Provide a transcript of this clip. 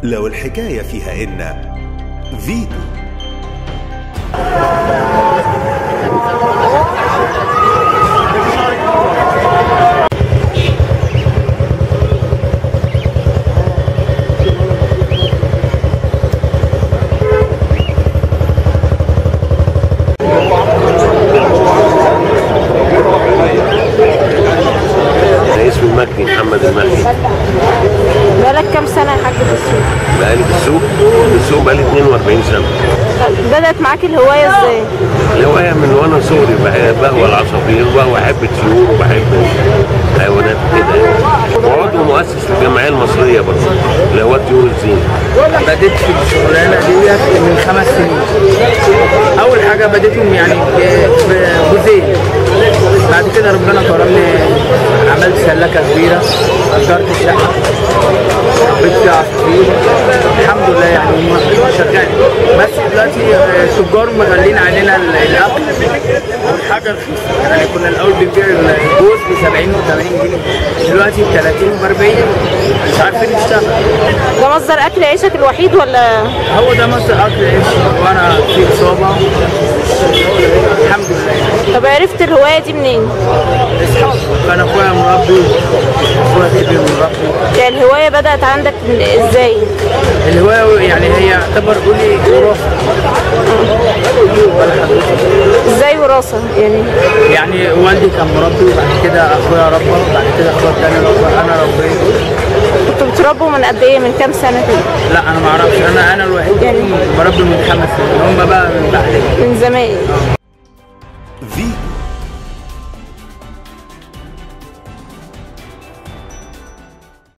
لو الحكاية فيها إن فيتو أنا اسمي مجدي محمد المهدي بقالك كام سنة يا حاج في السوق؟ بقالي في السوق في السوق بقالي 42 سنة بدأت معاك الهواية ازاي؟ الهواية من وأنا صغري بحب بهوى العصافير وأحب الطيور وبحب الحيوانات كده يعني وعضو مؤسس للجمعية المصرية برضه اللي هو طيور الزين بديت في الشغلانه ديت من خمس سنين اول حاجه بديتهم يعني في جزئين بعد كده ربنا كرمني عملت سلكه كبيره اجرت الشقه ربيت فيها عصافير الحمد لله يعني هم شغال بس دلوقتي التجار مغلين علينا ال- الاكل والحاجه رخيصه يعني كنا الاول بنبيع الجوز ب 70 و 80 جنيه دلوقتي ب 30 و 40 مش عارفين نشتغل ده مصدر أكل عيشك الوحيد ولا هو ده مصدر اكل عيش وانا في اصابه الحمد لله طب عرفت الهواية دي منين؟ اصحاب كان اخويا مربي اخويا الكبير مربي يعني الهواية بدأت عندك من- ازاي؟ الهوايه يعني هي تعتبر قولي وراثه ولا حضرتك ازاي وراثة يعني يعني والدي كان مربي وبعد كده اخويا ربى وبعد كده اخويا التاني ربى انا ربيت كنتوا بتربوا من قد ايه؟ من كام سنة كده؟ لا انا ما اعرفش انا انا الوحيد يعني- بربي من خمس سنين هم بقى من بعد من زمان